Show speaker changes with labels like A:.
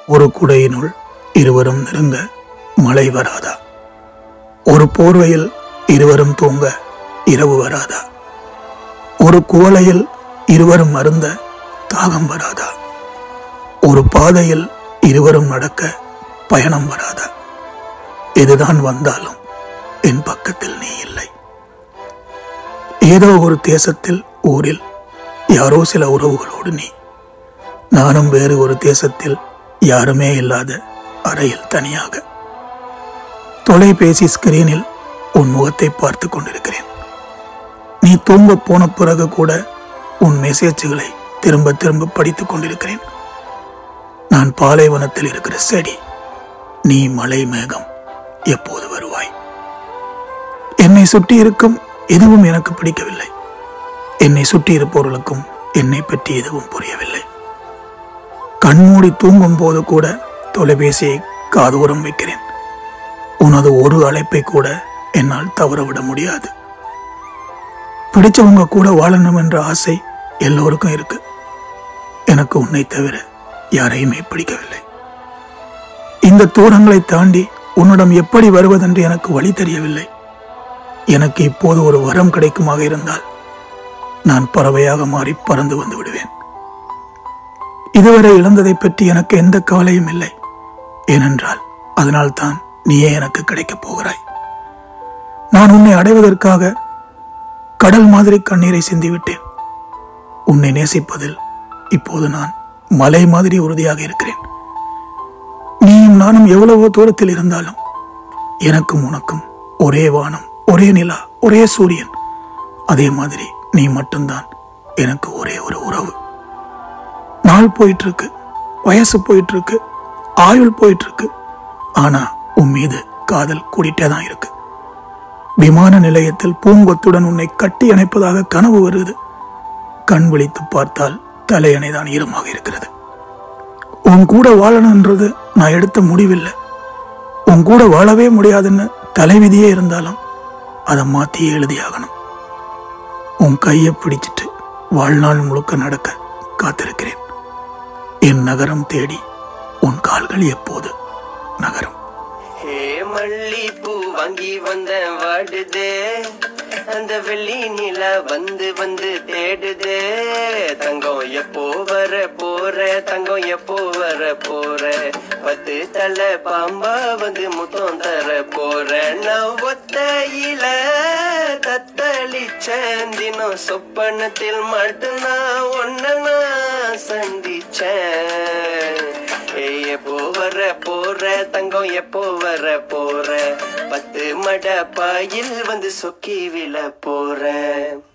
A: ஒரு குடையினுள் இருவரும் நெருங்க மழை வராதா ஒரு போர்வையில் இருவரும் தூங்க இரவு வராதா ஒரு குவளையில் இருவரும் அருந்த தாகம் வராதா ஒரு பாதையில் இருவரும் நடக்க பயணம் வராதா இதுதான் வந்தாலும் என் பக்கத்தில் நீ இல்லை ஏதோ ஒரு தேசத்தில் ஊரில் யாரோ சில உறவுகளோடு நீ நானும் வேறு ஒரு தேசத்தில் யாருமே இல்லாத அறையில் தனியாக தொலைபேசி ஸ்கிரீனில் உன் முகத்தை பார்த்து கொண்டிருக்கிறேன் நீ தூங்க போன பிறகு கூட உன் மெசேஜ்களை திரும்ப திரும்ப படித்துக் கொண்டிருக்கிறேன் நான் பாலைவனத்தில் இருக்கிற செடி நீ மலை மேகம் எப்போது வருவாய் என்னை சுற்றி இருக்கும் எதுவும் எனக்கு பிடிக்கவில்லை என்னை சுற்றி இருப்பவர்களுக்கும் என்னை பற்றி எதுவும் புரியவில்லை கண்மூடி தூங்கும் போது கூட தொலைபேசியை காதோரம் வைக்கிறேன் உனது ஒரு அழைப்பை கூட என்னால் தவறவிட முடியாது பிடிச்சவங்க கூட வாழணும் என்ற ஆசை எல்லோருக்கும் இருக்கு எனக்கு உன்னை தவிர யாரையுமே பிடிக்கவில்லை இந்த தூரங்களை தாண்டி உன்னிடம் எப்படி வருவதென்று எனக்கு வழி தெரியவில்லை எனக்கு இப்போது ஒரு வரம் கிடைக்குமாக இருந்தால் நான் பறவையாக மாறி பறந்து வந்து விடுவேன் இதுவரை இழந்ததை பற்றி எனக்கு எந்த கவலையும் இல்லை ஏனென்றால் அதனால்தான் நீயே எனக்கு கிடைக்கப் போகிறாய் நான் உன்னை அடைவதற்காக கடல் மாதிரி கண்ணீரை சிந்திவிட்டேன் உன்னை நேசிப்பதில் இப்போது நான் மலை மாதிரி உறுதியாக இருக்கிறேன் நீயும் நானும் எவ்வளவோ தூரத்தில் இருந்தாலும் எனக்கும் உனக்கும் ஒரே வானம் ஒரே நிலா ஒரே சூரியன் அதே மாதிரி நீ மட்டும்தான் எனக்கு ஒரே ஒரு உறவு நாள் போயிட்டு இருக்கு வயசு போயிட்டு இருக்கு ஆயுள் போயிட்டு இருக்கு ஆனா உன் மீது காதல் கூடிட்டே தான் இருக்கு விமான நிலையத்தில் பூங்கொத்துடன் உன்னை கட்டி அணைப்பதாக கனவு வருது கண் விழித்து பார்த்தால் தலையணை தான் ஈரமாக இருக்கிறது உன் கூட வாழணுன்றது நான் எடுத்த முடிவில்லை உன் கூட வாழவே முடியாதுன்னு தலைவிதியே இருந்தாலும் அதை மாத்தியே எழுதியாகணும் உன் கையை பிடிச்சிட்டு வாழ்நாள் முழுக்க நடக்க காத்திருக்கிறேன் என் நகரம் தேடி உன் கால்கள் எப்போது நகரும்
B: ஹே மல்லிப்பூ வாங்கி வந்த வாடுதே அந்த வெள்ளி நிலா வந்து வந்து தேடுதே தங்கம் எப்போ வர போற தங்கம் எப்போ வர போற பத்து தலை பாம்பா வந்து முத்தம் தர போற நான் ஒத்தையில தத்தளிச்சேன் தினம் சொப்பனத்தில் மட்டும்தான் ஒன்ன நான் சந்திச்சேன் ஏய், எப்போ வர போற தங்கம் எப்போ வர போற பத்து மட பாயில் வந்து சொக்கி விழ போற